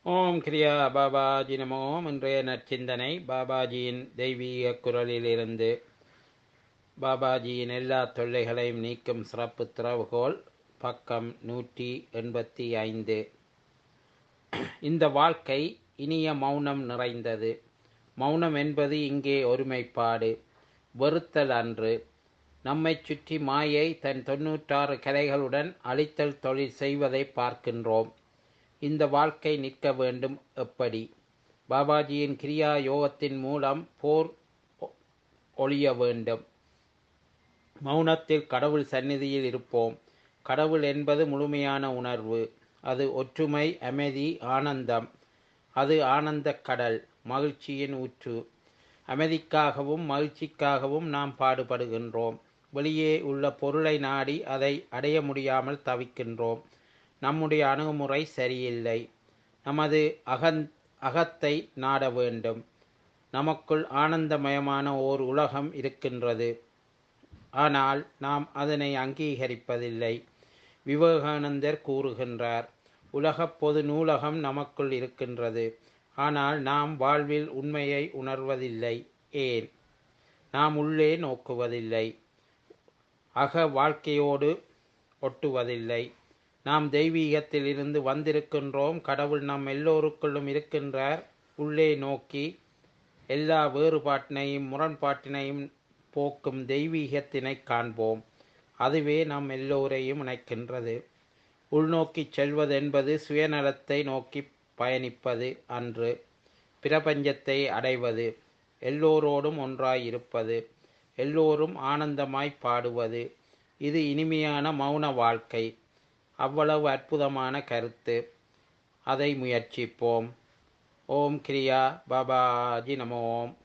ஓம் கிரியா பாபாஜி நமோ இன்றைய நற்சிந்தனை பாபாஜியின் தெய்வீக குரலிலிருந்து பாபாஜியின் எல்லா தொல்லைகளையும் நீக்கும் சிறப்பு திறவுகோல் பக்கம் நூற்றி எண்பத்தி ஐந்து இந்த வாழ்க்கை இனிய மௌனம் நிறைந்தது மௌனம் என்பது இங்கே ஒருமைப்பாடு வெறுத்தல் அன்று நம்மைச் சுற்றி மாயை தன் தொன்னூற்றாறு கலைகளுடன் அழித்தல் தொழில் செய்வதை பார்க்கின்றோம் இந்த வாழ்க்கை நிற்க வேண்டும் எப்படி பாபாஜியின் கிரியா யோகத்தின் மூலம் போர் ஒழிய வேண்டும் மௌனத்தில் கடவுள் சந்நிதியில் இருப்போம் கடவுள் என்பது முழுமையான உணர்வு அது ஒற்றுமை அமைதி ஆனந்தம் அது ஆனந்த கடல் மகிழ்ச்சியின் ஊற்று அமைதிக்காகவும் மகிழ்ச்சிக்காகவும் நாம் பாடுபடுகின்றோம் வெளியே உள்ள பொருளை நாடி அதை அடைய முடியாமல் தவிக்கின்றோம் நம்முடைய அணுகுமுறை சரியில்லை நமது அகந் அகத்தை நாட வேண்டும் நமக்குள் ஆனந்தமயமான ஓர் உலகம் இருக்கின்றது ஆனால் நாம் அதனை அங்கீகரிப்பதில்லை விவேகானந்தர் கூறுகின்றார் உலகப் பொது நூலகம் நமக்குள் இருக்கின்றது ஆனால் நாம் வாழ்வில் உண்மையை உணர்வதில்லை ஏன் நாம் உள்ளே நோக்குவதில்லை அக வாழ்க்கையோடு ஒட்டுவதில்லை நாம் தெய்வீகத்தில் இருந்து வந்திருக்கின்றோம் கடவுள் நம் எல்லோருக்குள்ளும் இருக்கின்றார் உள்ளே நோக்கி எல்லா வேறுபாட்டினையும் முரண்பாட்டினையும் போக்கும் தெய்வீகத்தினை காண்போம் அதுவே நம் எல்லோரையும் இணைக்கின்றது உள்நோக்கி செல்வதென்பது சுயநலத்தை நோக்கி பயணிப்பது அன்று பிரபஞ்சத்தை அடைவது எல்லோரோடும் ஒன்றாயிருப்பது எல்லோரும் ஆனந்தமாய் பாடுவது இது இனிமையான மௌன வாழ்க்கை அவ்வளவு அற்புதமான கருத்து அதை முயற்சிப்போம் ஓம் கிரியா பாபாஜி நமோம்